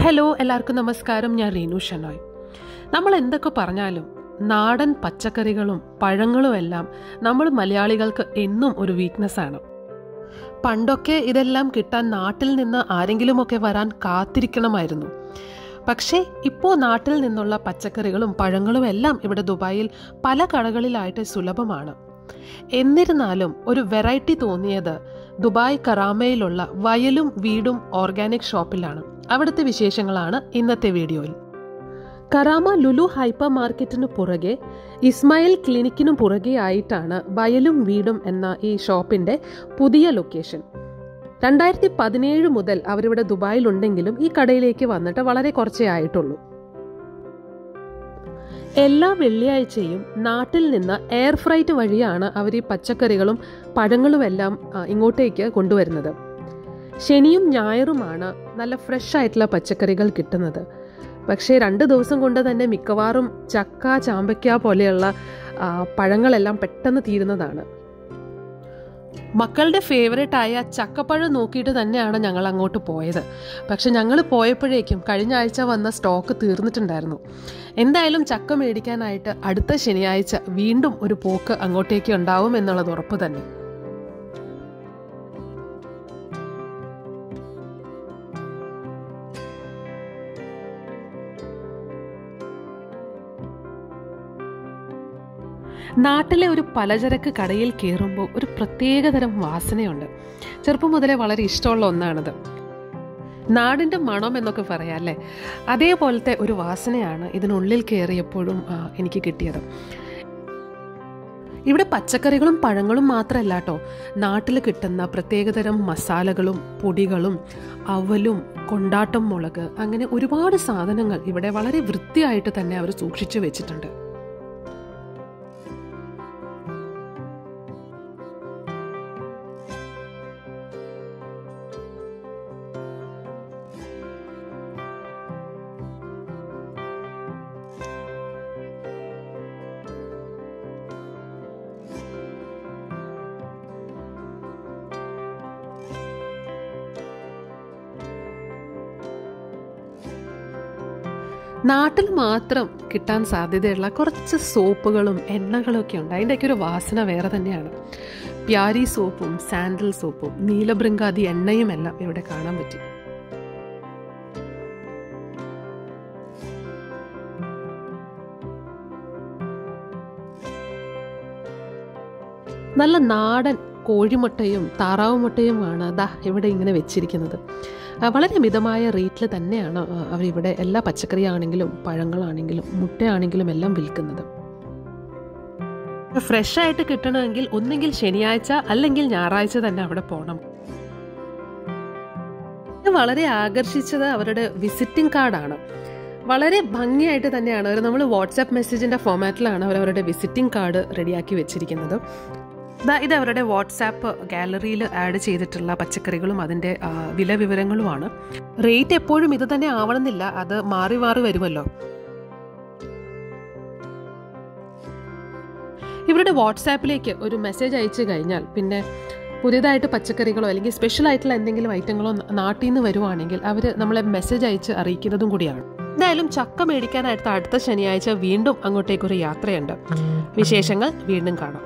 hello എല്ലാവർക്കും നമസ്കാരം ഞാൻ റീനു ഷനോയ് നമ്മൾ എന്തൊക്കെ പറഞ്ഞാലും നാടൻ പച്ചക്കറികളും പഴങ്ങളും എല്ലാം നമ്മൾ മലയാളികൾക്ക് എന്നും ഒരു വീക്ക്നെസ് ആണ് പണ്ടൊക്കെ ഇതെല്ലാം കിട്ടാൻ നാട്ടിൽ നിന്ന് ആരെങ്കിലുമൊക്കെ വരാൻ കാത്തിരിക്കണമായിരുന്നു പക്ഷേ ഇപ്പോൾ നാട്ടിൽ നിന്നുള്ള പച്ചക്കറികളും പഴങ്ങളും എല്ലാം ഇവിടെ ദുബായിൽ പല കടകളിലായിട്ട് സുലഭമാണ് എന്നിരുന്നാലും ഒരു വെറൈറ്റി തോന്നിയത് ദുബായ് കറാമയിലുള്ള വയലും വീടും ഓർഗാനിക് ഷോപ്പിലാണ് അവിടുത്തെ വിശേഷങ്ങളാണ് ഇന്നത്തെ വീഡിയോയിൽ കറാമ ലുലു ഹൈപ്പർ മാർക്കറ്റിന് പുറകെ ഇസ്മായിൽ ക്ലിനിക്കിനു പുറകെ ആയിട്ടാണ് വയലും വീടും എന്ന ഈ ഷോപ്പിന്റെ പുതിയ ലൊക്കേഷൻ രണ്ടായിരത്തി പതിനേഴ് മുതൽ അവരിവിടെ ദുബായിലുണ്ടെങ്കിലും ഈ കടയിലേക്ക് വന്നിട്ട് വളരെ കുറച്ചേ ആയിട്ടുള്ളൂ എല്ലാ വെള്ളിയാഴ്ചയും നാട്ടിൽ നിന്ന് എയർ ഫ്രൈറ്റ് വഴിയാണ് അവർ ഈ പച്ചക്കറികളും പഴങ്ങളുമെല്ലാം ആ, ഇങ്ങോട്ടേക്ക് കൊണ്ടുവരുന്നത് ശനിയും ഞായറുമാണ് നല്ല ഫ്രഷ് ആയിട്ടുള്ള പച്ചക്കറികൾ കിട്ടുന്നത് പക്ഷേ രണ്ട് ദിവസം കൊണ്ട് തന്നെ മിക്കവാറും ചക്ക ചാമ്പയ്ക്ക പോലെയുള്ള ആ, പഴങ്ങളെല്ലാം പെട്ടെന്ന് തീരുന്നതാണ് മക്കളുടെ ഫേവറേറ്റ് ആയ ചക്കപ്പഴം നോക്കിയിട്ട് തന്നെയാണ് ഞങ്ങൾ അങ്ങോട്ട് പോയത് പക്ഷെ ഞങ്ങൾ പോയപ്പോഴേക്കും കഴിഞ്ഞ ആഴ്ച വന്ന സ്റ്റോക്ക് തീർന്നിട്ടുണ്ടായിരുന്നു എന്തായാലും ചക്ക മേടിക്കാനായിട്ട് അടുത്ത ശനിയാഴ്ച വീണ്ടും ഒരു പോക്ക് അങ്ങോട്ടേക്ക് ഉണ്ടാവും എന്നുള്ളത് ഉറപ്പ് തന്നെ നാട്ടിലെ ഒരു പലചരക്ക് കടയിൽ കയറുമ്പോൾ ഒരു പ്രത്യേകതരം വാസനയുണ്ട് ചെറുപ്പം മുതലേ വളരെ ഇഷ്ടമുള്ള ഒന്നാണത് നാടിൻ്റെ മണം എന്നൊക്കെ പറയാം അല്ലേ അതേപോലത്തെ ഒരു വാസനയാണ് ഇതിനുള്ളിൽ കയറിയപ്പോഴും ആ, എനിക്ക് കിട്ടിയത് ഇവിടെ പച്ചക്കറികളും പഴങ്ങളും മാത്രമല്ല കേട്ടോ നാട്ടിൽ കിട്ടുന്ന പ്രത്യേകതരം മസാലകളും പൊടികളും അവലും കൊണ്ടാട്ടം മുളക് അങ്ങനെ ഒരുപാട് സാധനങ്ങൾ ഇവിടെ വളരെ വൃത്തിയായിട്ട് തന്നെ അവർ സൂക്ഷിച്ചു വെച്ചിട്ടുണ്ട് നാട്ടിൽ മാത്രം കിട്ടാൻ സാധ്യതയുള്ള കുറച്ച് സോപ്പുകളും എണ്ണകളും ഒക്കെ ഉണ്ട് അതിൻ്റെയൊക്കെ ഒരു വാസന വേറെ തന്നെയാണ് പ്യാരി സോപ്പും സാൻഡൽ സോപ്പും നീലബൃങ്കാതി എണ്ണയും എല്ലാം ഇവിടെ കാണാൻ പറ്റി നല്ല നാടൻ കോഴിമുട്ടയും താറാവ് മുട്ടയുമാണ് ദാ ഇവിടെ ഇങ്ങനെ വെച്ചിരിക്കുന്നത് ആ, വളരെ മിതമായ റേറ്റിൽ തന്നെയാണ് ആ, അവരിവിടെ എല്ലാ പച്ചക്കറിയാണെങ്കിലും പഴങ്ങളാണെങ്കിലും മുട്ടയാണെങ്കിലും എല്ലാം വിൽക്കുന്നത് ഫ്രഷ് ആയിട്ട് കിട്ടണമെങ്കിൽ ഒന്നെങ്കിൽ ശനിയാഴ്ച അല്ലെങ്കിൽ ഞായറാഴ്ച തന്നെ അവിടെ പോകണം എന്നെ വളരെ ആകർഷിച്ചത് അവരുടെ വിസിറ്റിംഗ് കാർഡാണ് വളരെ ഭംഗിയായിട്ട് തന്നെയാണ് അവർ നമ്മൾ വാട്സാപ്പ് മെസ്സേജിന്റെ ഫോമാറ്റിലാണ് അവർ അവരുടെ വിസിറ്റിംഗ് കാർഡ് റെഡിയാക്കി വെച്ചിരിക്കുന്നത് ദാ ഇത് അവരുടെ വാട്സാപ്പ് ഗാലറിയിൽ ആഡ് ചെയ്തിട്ടുള്ള പച്ചക്കറികളും അതിൻ്റെ ആ, വില വിവരങ്ങളുമാണ് റേറ്റ് എപ്പോഴും ഇത് തന്നെ ആവണമെന്നില്ല അത് മാറി മാറി വരുമല്ലോ ഇവരുടെ വാട്സാപ്പിലേക്ക് ഒരു മെസ്സേജ് അയച്ചു കഴിഞ്ഞാൽ പിന്നെ പുതിയതായിട്ട് പച്ചക്കറികളോ അല്ലെങ്കിൽ സ്പെഷ്യൽ ആയിട്ടുള്ള എന്തെങ്കിലും ഐറ്റങ്ങളോ നാട്ടിൽ നിന്ന് വരുവാണെങ്കിൽ അവർ നമ്മളെ മെസ്സേജ് അയച്ച് അറിയിക്കുന്നതും കൂടിയാണ് എന്തായാലും ചക്ക മേടിക്കാനായിട്ട് അടുത്ത ശനിയാഴ്ച വീണ്ടും അങ്ങോട്ടേക്കൊരു യാത്രയുണ്ട് വിശേഷങ്ങൾ വീണ്ടും കാണാം